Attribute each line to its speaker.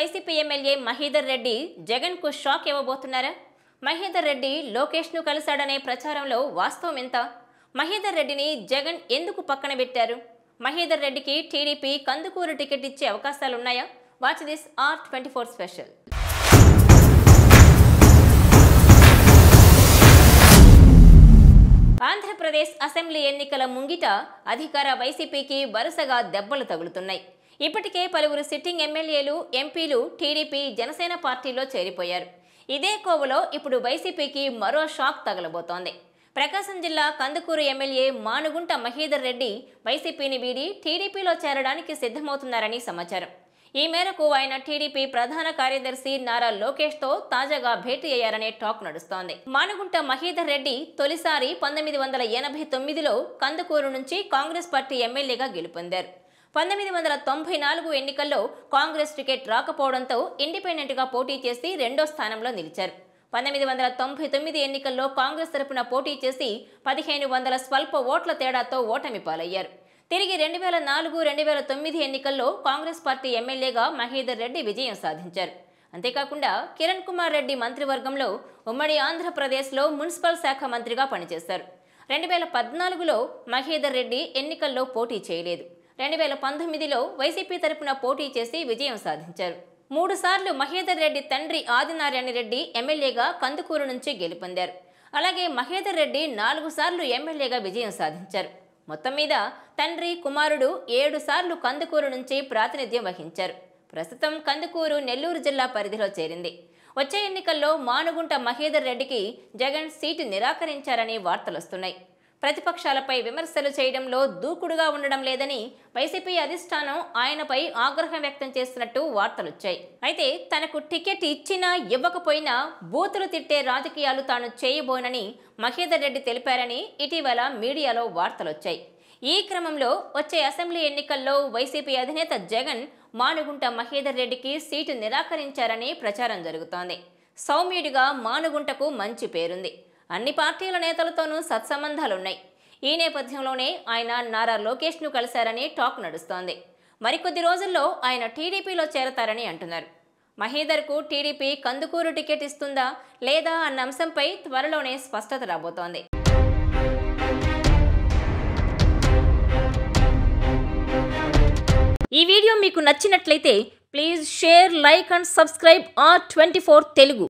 Speaker 1: YCP MLA Mahidhar Reddy Jagan కు shock ఇవ్వబోతున్నారా మహీదర్ రెడ్డి లోకేష్ ను కలిశాడనే ప్రచారంలో వాస్తవం ఎంత మహీదర్ రెడ్డిని జగన్ ఎందుకు పక్కన పెట్టారు మహీదర్ రెడ్డికి టీడీపీ కందుకూరు టికెట్ ఇచ్చే అవకాశాలున్నాయా watch this R twenty four special Andhra Pradesh assembly ఎన్నికల ముంగిట అధికార వైసీపీకి వరుసగా దెబ్బలు తగులుతున్నాయి ఇప్పటికే పలువురు సిట్టింగ్ ఎమ్మెల్యేలు ఎంపీలు టీడీపీ జనసేన పార్టీలో చేరిపోయారు ఇదే కోవలో ఇప్పుడు వైసీపీకి మరో షాక్ తగలబోతోంది ప్రకాశం జిల్లా కందుకూరు ఎమ్మెల్యే మానుగుంట మహీదర్ రెడ్డి వైసీపీని వీడి టీడీపీలో చేరడానికి సిద్ధమవుతున్నారని సమాచారం ఈ మేరకు ఆయన టీడీపీ ప్రధాన కార్యదర్శి నారా లోకేష్ తో తాజాగా భేటీ అయ్యారనే టాక్ నడుస్తోంది మానుగుంట మహీదర్ రెడ్డి తొలిసారి పంతొమ్మిది వందల ఎనభై తొమ్మిదిలో కందుకూరు నుంచి కాంగ్రెస్ పార్టీ ఎమ్మెల్యేగా గెలుపొందారు పంతొమ్మిది వందల తొంభై నాలుగు ఎన్నికల్లో కాంగ్రెస్ టికెట్ రాకపోవడంతో ఇండిపెండెంట్గా పోటీ చేసి రెండో స్థానంలో నిలిచారు పంతొమ్మిది వందల తొంభై తొమ్మిది ఎన్నికల్లో కాంగ్రెస్ తరపున పోటీ చేసి పదిహేను వందల స్వల్ప ఓట్ల తేడాతో ఓటమి పాలయ్యారు తిరిగి రెండు వేల నాలుగు రెండు వేల తొమ్మిది ఎన్నికల్లో కాంగ్రెస్ పార్టీ ఎమ్మెల్యేగా మహీదర్ రెడ్డి విజయం సాధించారు అంతేకాకుండా కిరణ్ కుమార్ రెడ్డి మంత్రివర్గంలో ఉమ్మడి ఆంధ్రప్రదేశ్లో మున్సిపల్ శాఖ మంత్రిగా పనిచేశారు రెండు వేల పద్నాలుగులో మహీదర్ రెడ్డి ఎన్నికల్లో పోటీ చేయలేదు రెండు వేల పంతొమ్మిదిలో వైసీపీ తరపున పోటీ చేసి విజయం సాధించారు మూడు సార్లు మహేదర్ రెడ్డి తండ్రి ఆదినారాయణ రెడ్డి ఎమ్మెల్యేగా కందుకూరు నుంచి గెలుపొందారు అలాగే మహేదర్ రెడ్డి నాలుగు సార్లు ఎమ్మెల్యేగా విజయం సాధించారు మొత్తం మీద తండ్రి కుమారుడు ఏడు సార్లు కందుకూరు నుంచి ప్రాతినిధ్యం వహించారు ప్రస్తుతం కందుకూరు నెల్లూరు జిల్లా పరిధిలో చేరింది వచ్చే ఎన్నికల్లో మానుగుంట మహేదర్ రెడ్డికి జగన్ సీటు నిరాకరించారని వార్తలొస్తున్నాయి ప్రతిపక్షాలపై విమర్శలు చేయడంలో దూకుడుగా ఉండడం లేదని వైసీపీ అధిష్టానం ఆయనపై ఆగ్రహం వ్యక్తం చేస్తున్నట్టు వార్తలొచ్చాయి అయితే తనకు టికెట్ ఇచ్చినా ఇవ్వకపోయినా బూతులు తిట్టే రాజకీయాలు తాను చేయబోనని మహేదర్ రెడ్డి తెలిపారని ఇటీవల మీడియాలో వార్తలొచ్చాయి ఈ క్రమంలో వచ్చే అసెంబ్లీ ఎన్నికల్లో వైసీపీ అధినేత జగన్ మానుగుంట మహేదర్ రెడ్డికి సీటు నిరాకరించారని ప్రచారం జరుగుతోంది సౌమ్యుడిగా మానుగుంటకు మంచి పేరుంది అన్ని పార్టీల నేతలతోనూ సత్సంబంధాలున్నాయి ఈ నేపథ్యంలోనే ఆయన నారా లోకేష్ను కలిశారని టాక్ నడుస్తోంది మరికొద్ది రోజుల్లో ఆయన టీడీపీలో చేరతారని అంటున్నారు మహేదర్కు టీడీపీ కందుకూరు టికెట్ ఇస్తుందా లేదా అన్న అంశంపై త్వరలోనే స్పష్టత రాబోతోంది ఈ వీడియో మీకు నచ్చినట్లయితే please share like and subscribe R twenty Telugu